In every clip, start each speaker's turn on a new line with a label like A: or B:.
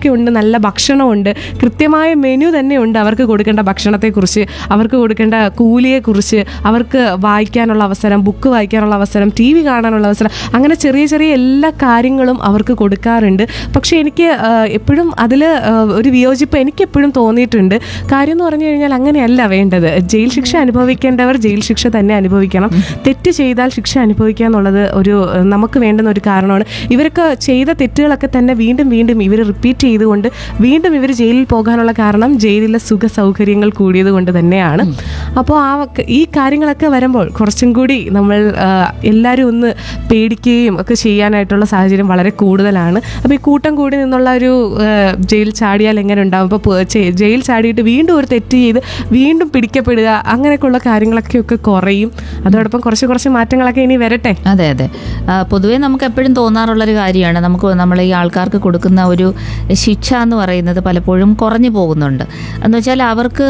A: ഒക്കെ ഉണ്ട് നല്ല ഭക്ഷണമുണ്ട് കൃത്യമായ മെനു തന്നെ ഉണ്ട് അവർക്ക് കൊടുക്കേണ്ട ഭക്ഷണത്തെക്കുറിച്ച് അവർക്ക് കൊടുക്കേണ്ട കൂലിയെക്കുറിച്ച് അവർക്ക് വായിക്കാനുള്ള അവസരം ബുക്ക് വായിക്കാനുള്ള അവസരം ടി വി കാണാനുള്ള അവസരം അങ്ങനെ ചെറിയ ചെറിയ എല്ലാ കാര്യങ്ങളും അവർക്ക് കൊടുക്കാറുണ്ട് പക്ഷേ എനിക്ക് ആ, എപ്പോഴും അതിൽ ഒരു വിയോജിപ്പ് എനിക്ക് എപ്പോഴും തോന്നിയിട്ടുണ്ട് കാര്യം എന്ന് പറഞ്ഞു കഴിഞ്ഞാൽ അങ്ങനെയല്ല വേണ്ടത് ജയിൽ ശിക്ഷ അനുഭവിക്കേണ്ടവർ ജയിൽ ശിക്ഷ തന്നെ അനുഭവിക്കണം തെറ്റ് ചെയ്താൽ ശിക്ഷ അനുഭവിക്കുക എന്നുള്ളത് ഒരു ആ, നമുക്ക് വേണ്ടുന്ന ഒരു കാരണമാണ് ഇവരൊക്കെ ചെയ്ത തെറ്റുകളൊക്കെ തന്നെ വീണ്ടും വീണ്ടും ഇവർ റിപ്പീറ്റ് ചെയ്തുകൊണ്ട് വീണ്ടും ഇവർ ജയിലിൽ പോകാനുള്ള കാരണം ജയിലിലെ സുഖ സൗകര്യങ്ങൾ കൂടിയത് കൊണ്ട് തന്നെയാണ് അപ്പോൾ ആ വക- ഈ കാര്യങ്ങളൊക്കെ വരുമ്പോൾ കുറച്ചും കൂടി നമ്മൾ ആ, എല്ലാവരും ഒന്ന് പേടിക്കുകയും ഒക്കെ ചെയ്യാനായിട്ടുള്ള സാഹചര്യം വളരെ കൂടുതലാണ് അപ്പോൾ ഈ കൂട്ടം കൂടി നിന്നുള്ള ഒരു ആ, ജയിൽ ചാടിയാൽ എങ്ങനെ ഉണ്ടാവും അപ്പോൾ ജയിൽ ചാടിയിട്ട് വീണ്ടും ഒരു തെറ്റ് ചെയ്ത് വീണ്ടും പിടിക്കപ്പെടുക അങ്ങനെയൊക്കെയുള്ള കാര്യങ്ങളൊക്കെ ഒക്കെ കുറയും അതോടൊപ്പം കുറച്ച് കുറച്ച് മാറ്റങ്ങളൊക്കെ ഇനി വരട്ടെ
B: അതെ അതെ ആ, പൊതുവേ നമുക്ക് എപ്പോഴും തോന്നാറുള്ളൊരു കാര്യമാണ് നമുക്ക് നമ്മൾ ഈ ആൾക്കാർക്ക് കൊടുക്കുന്ന ഒരു ശിക്ഷ എന്ന് പറയുന്നത് പലപ്പോഴും കുറഞ്ഞു പോകുന്നുണ്ട് എന്ന് വെച്ചാൽ അവർക്ക്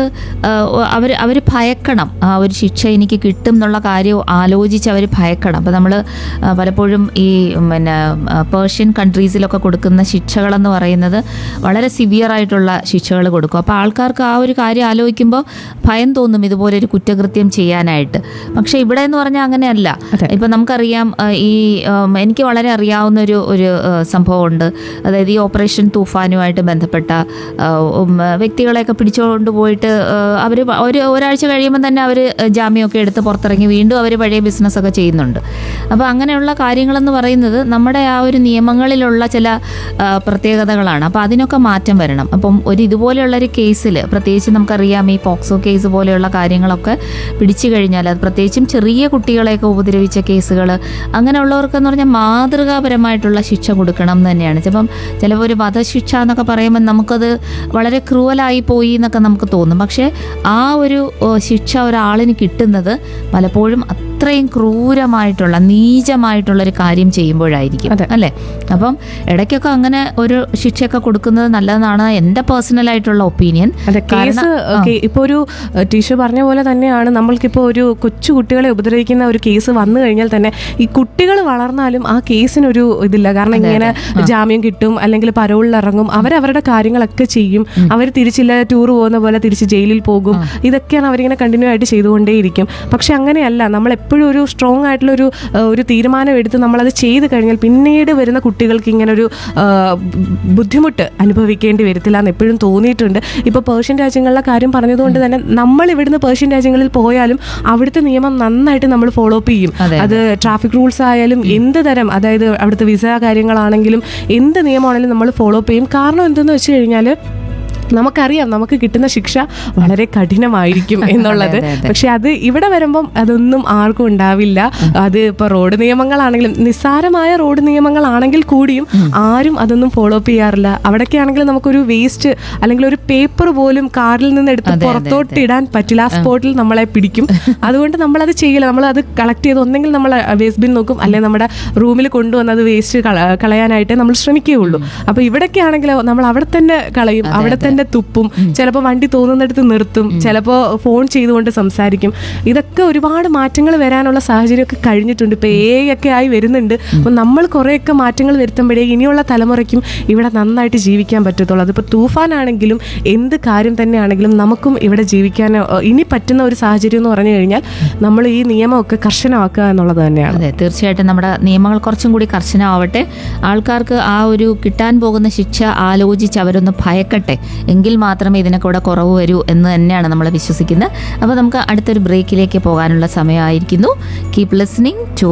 B: അവർ അവർ ഭയക്കണം ആ ഒരു ശിക്ഷ എനിക്ക് കിട്ടും എന്നുള്ള കാര്യം ആലോചിച്ച് അവർ ഭയക്കണം അപ്പോൾ നമ്മൾ പലപ്പോഴും ഈ പിന്നെ ആ, പേർഷ്യൻ കൺട്രീസിലൊക്കെ കൊടുക്കുന്ന ശിക്ഷകളെന്ന് പറയുന്നത് വളരെ സിവിയർ ആയിട്ടുള്ള ശിക്ഷകൾ കൊടുക്കും അപ്പോൾ ആൾക്കാർക്ക് ആ ഒരു കാര്യം ആലോചിക്കുമ്പോൾ ഭയം തോന്നും ഇതുപോലെ ഒരു കുറ്റകൃത്യം ചെയ്യാനായിട്ട് പക്ഷേ ഇവിടെ എന്ന് പറഞ്ഞാൽ അങ്ങനെയല്ല
A: അതെ.
B: ഇപ്പം നമുക്കറിയാം ആ, ഈ ഉം, എനിക്ക് വളരെ അറിയാവുന്ന ഒരു ഒരു ആ, സംഭവമുണ്ട് അതായത് ഈ ഓപ്പറേഷൻ തൂഫാനുമായിട്ട് ബന്ധപ്പെട്ട ആ, ഉം, വ്യക്തികളെയൊക്കെ പിടിച്ചുകൊണ്ട് പോയിട്ട് അവർ ഒരു ഒരാഴ്ച കഴിയുമ്പോൾ തന്നെ അവർ ജാമ്യമൊക്കെ എടുത്ത് പുറത്തിറങ്ങി വീണ്ടും അവർ പഴയ ബിസിനസ്സൊക്കെ ചെയ്യുന്നുണ്ട് അപ്പോൾ അങ്ങനെയുള്ള കാര്യങ്ങളെന്ന് പറയുന്നത് നമ്മുടെ ആ ഒരു നിയമങ്ങളിലുള്ള ചില ആ, പ്രത്യേകതകളാണ് അപ്പോൾ അതിനൊക്കെ മാറ്റം വരണം അപ്പം ഒരു ഇതുപോലെയുള്ള ഒരു കേസിൽ പ്രത്യേകിച്ച് നമുക്കറിയാം ഈ പോക്സോ കേസ് പോലെയുള്ള കാര്യങ്ങളൊക്കെ പിടിച്ചു കഴിഞ്ഞാൽ അത് പ്രത്യേകിച്ചും ചെറിയ കുട്ടികളെയൊക്കെ ഉപദ്രവിച്ച കേസുകൾ അങ്ങനെയുള്ളവർക്കെന്ന് പറഞ്ഞാൽ മാതൃകാപരമായിട്ടുള്ള ശിക്ഷ കൊടുക്കണം എന്ന് തന്നെയാണ് ചിലപ്പം ചിലപ്പോൾ ഒരു വധശിക്ഷ എന്നൊക്കെ പറയുമ്പോൾ നമുക്കത് വളരെ ക്രൂവലായി പോയി എന്നൊക്കെ നമുക്ക് തോന്നും പക്ഷേ ആ ഒരു ഓ, ശിക്ഷ ഒരാളിന് കിട്ടുന്നത് പലപ്പോഴും അത്രയും ക്രൂരമായിട്ടുള്ള നീചമായിട്ടുള്ള ഒരു കാര്യം ചെയ്യുമ്പോഴായിരിക്കും
A: അതെ.
B: അല്ലേ അപ്പം ഇടയ്ക്കൊക്കെ അങ്ങനെ ഒരു ശിക്ഷയൊക്കെ കൊടുക്കുന്നത് നല്ലതെന്നാണ് എൻ്റെ പേഴ്സണൽ ആയിട്ടുള്ള ഒപ്പീനിയൻ
A: അതെ കേസ് ഇപ്പോൾ ഒരു ടീച്ചർ പറഞ്ഞ പോലെ തന്നെയാണ് നമ്മൾക്കിപ്പോൾ ഒരു കൊച്ചു കുട്ടികളെ ഉപദ്രവിക്കുന്ന ഒരു കേസ് വന്നു കഴിഞ്ഞാൽ തന്നെ ഈ കുട്ടികൾ വളർന്നാലും ആ കേസിനൊരു ഇതില്ല കാരണം ഇങ്ങനെ ജാമ്യം കിട്ടും അല്ലെങ്കിൽ പരോളിൽ ഇറങ്ങും അവരവരുടെ കാര്യങ്ങളൊക്കെ ചെയ്യും അവർ തിരിച്ചില്ല ടൂർ പോകുന്ന പോലെ തിരിച്ച് ജയിലിൽ പോകും ഇതൊക്കെയാണ് അവരിങ്ങനെ കണ്ടിന്യൂ ആയിട്ട് ചെയ്തുകൊണ്ടേയിരിക്കും പക്ഷെ അങ്ങനെയല്ല നമ്മൾ എപ്പോഴും ഒരു സ്ട്രോങ് ആയിട്ടുള്ള ഒരു ആ, ഒരു തീരുമാനം എടുത്ത് നമ്മളത് ചെയ്ത് കഴിഞ്ഞാൽ പിന്നീട് വരുന്ന കുട്ടികൾക്ക് ഇങ്ങനെ ഒരു ആ, ബുദ്ധിമുട്ട് അനുഭവിക്കേണ്ടി വരത്തില്ല എന്ന് എപ്പോഴും തോന്നിയിട്ടുണ്ട് ഇപ്പോൾ പേർഷ്യൻ രാജ്യങ്ങളിലെ കാര്യം പറഞ്ഞതുകൊണ്ട് തന്നെ നമ്മൾ ഇവിടുന്ന് പേർഷ്യൻ രാജ്യങ്ങളിൽ പോയാലും അവിടുത്തെ നിയമം നന്നായിട്ട് നമ്മൾ ഫോളോ അപ്പ് ചെയ്യും
B: അതെ,
A: അത് ട്രാഫിക് റൂൾസ് ആയാലും എന്ത് തരം അതായത് അവിടുത്തെ വിസ കാര്യങ്ങളാണെങ്കിലും എന്ത് നിയമമാണെങ്കിലും നമ്മൾ ഫോളോ അപ്പ് ചെയ്യും കാരണം എന്തെന്ന് വെച്ച് കഴിഞ്ഞാൽ നമുക്കറിയാം നമുക്ക് കിട്ടുന്ന ശിക്ഷ വളരെ കഠിനമായിരിക്കും എന്നുള്ളത്
B: അതെ, അതെ.
A: പക്ഷെ അത് ഇവിടെ വരുമ്പം അതൊന്നും ആർക്കും ഉണ്ടാവില്ല അത് ഇപ്പോൾ റോഡ് നിയമങ്ങളാണെങ്കിലും നിസ്സാരമായ റോഡ് നിയമങ്ങളാണെങ്കിൽ കൂടിയും ആരും അതൊന്നും ഫോളോ അപ്പ് ചെയ്യാറില്ല അവിടേക്ക് ആണെങ്കിൽ നമുക്കൊരു വേസ്റ്റ് അല്ലെങ്കിൽ ഒരു പേപ്പർ പോലും കാറിൽ നിന്ന് എടുത്ത്
B: അതെ, അതെ,
A: പുറത്തോട്ട് ഇടാൻ പറ്റില്ല ആ സ്പോട്ടിൽ നമ്മളെ പിടിക്കും അതുകൊണ്ട് നമ്മളത് ചെയ്യില്ല നമ്മൾ അത് കളക്ട് ചെയ്ത് ഒന്നെങ്കിൽ നമ്മൾ വേസ്റ്റ് ബിൻ നോക്കും അല്ലെങ്കിൽ നമ്മുടെ റൂമിൽ കൊണ്ടുവന്ന് അത് വേസ്റ്റ് കളയാനായിട്ട് നമ്മൾ ശ്രമിക്കുകയുള്ളൂ അപ്പൊ ഇവിടൊക്കെ ആണെങ്കിൽ നമ്മൾ അവിടെ തന്നെ കളയും അവിടെ തന്നെ തുപ്പും ചിലപ്പോൾ വണ്ടി തോന്നുന്നിടത്ത് നിർത്തും ചിലപ്പോൾ ഫോൺ ചെയ്തുകൊണ്ട് സംസാരിക്കും ഇതൊക്കെ ഒരുപാട് മാറ്റങ്ങൾ വരാനുള്ള സാഹചര്യമൊക്കെ കഴിഞ്ഞിട്ടുണ്ട് ഇപ്പൊ എ ഒക്കെ ആയി വരുന്നുണ്ട് അപ്പൊ നമ്മൾ കുറേയൊക്കെ മാറ്റങ്ങൾ വരുത്തുമ്പോഴേ ഇനിയുള്ള തലമുറയ്ക്കും ഇവിടെ നന്നായിട്ട് ജീവിക്കാൻ പറ്റത്തുള്ളൂ അതിപ്പോൾ തൂഫാനാണെങ്കിലും എന്ത് കാര്യം തന്നെയാണെങ്കിലും നമുക്കും ഇവിടെ ജീവിക്കാൻ ഏഹ്, ഇനി പറ്റുന്ന ഒരു സാഹചര്യം എന്ന് പറഞ്ഞു കഴിഞ്ഞാൽ നമ്മൾ ഈ നിയമമൊക്കെ കർശനമാക്കുക എന്നുള്ളത് തന്നെയാണ്
B: അതെ തീർച്ചയായിട്ടും നമ്മുടെ നിയമങ്ങൾ കുറച്ചും കൂടി കർശനമാവട്ടെ ആൾക്കാർക്ക് ആ ഒരു കിട്ടാൻ പോകുന്ന ശിക്ഷ ആലോചിച്ച് അവരൊന്ന് ഭയക്കട്ടെ എങ്കിൽ മാത്രമേ ഇതിനൊക്കെ ഇവിടെ കുറവ് വരൂ എന്ന് തന്നെയാണ് നമ്മൾ വിശ്വസിക്കുന്നത് അപ്പോൾ നമുക്ക് അടുത്തൊരു ബ്രേക്കിലേക്ക് പോകാനുള്ള സമയമായിരിക്കുന്നു keep listening to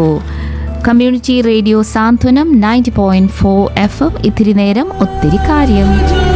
B: community radio Santhwanam ninety point four F M ഇത്തിരി നേരം ഒത്തിരി കാര്യം